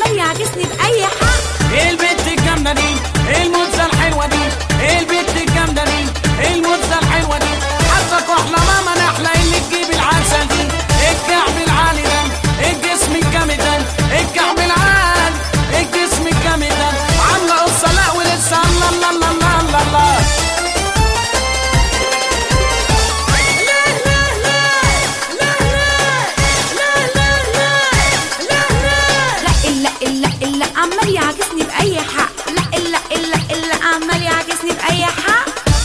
عمال يعكسني باي حق ايه البت الجامدة دي ايه الموزة الحلوة دي ايه البت الجامدة دي ايه الموزة الحلوة دي حظك واحلى ماما نحلى اللي تجيب العسل دي الكعب العالي ده الجسم الجامد ده الكعب العالي الجسم الجامد ده عاملة قصة لا ولسه الله الله الله الله الله الله لا الا الا الا عمال يعكسني باي حق لا الا الا الا عمال يعكسني باي حق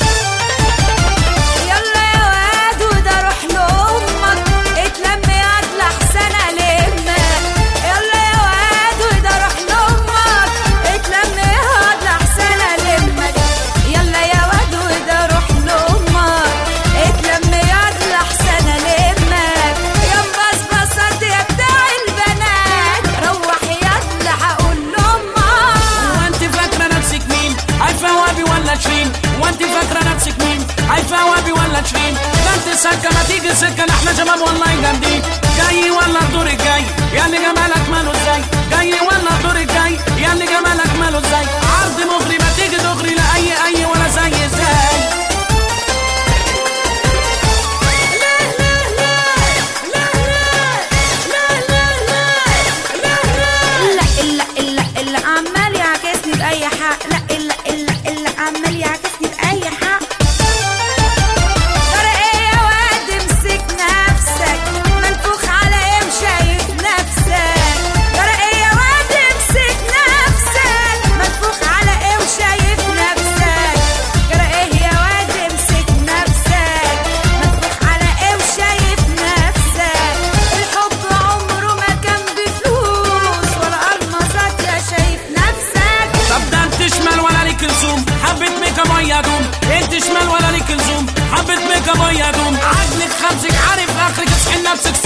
يلا يا واد وده روح لامك اتلم يا اطلع احسن المك يلا يا واد وده روح لامك اتلم يا اطلع احسن المك يلا يا واد وده روح لامك اتلم يا اطلع احسن المك يا مبصبصات يا بتاع البنات روح يطلع هقول لامك وانت فاكرة نفسك مين عارفة وابي ولا شيرين وانت فاكرة نفسك مين عارفة وابي ولا شيرين ده انت سكة ما تيجي سكة احنا شباب والله جامدين جاي ولا الدور الجاي يا اللي جمالك ماله ازاي جاي ولا الدور الجاي يا اللي جمالك ماله ازاي عرض مغري ما تيجي تغري لا اي اي ولا زي ازاي لا الا الا الا عمال يعكسني باي حق لا الا الا الا عمال يعكسني باي حق ترى ايه يا واد امسك نفسك منفوخ على ايه مشايف نفسك ترى ايه يا واد امسك نفسك منفوخ على ايه وشايف نفسك ترى ايه يا واد امسك نفسك منفوخ على ايه وشايف نفسك الحب عمره ما كان بفلوس ولا المظات يا شايف نفسك طب ده انت شمال ولا ليك لزوم حبة ميك اب يا دوم انت شمال ولا ليك لزوم حبة ميك اب يا دوم عجلك خمسك عارف اخرك اصحي نفسك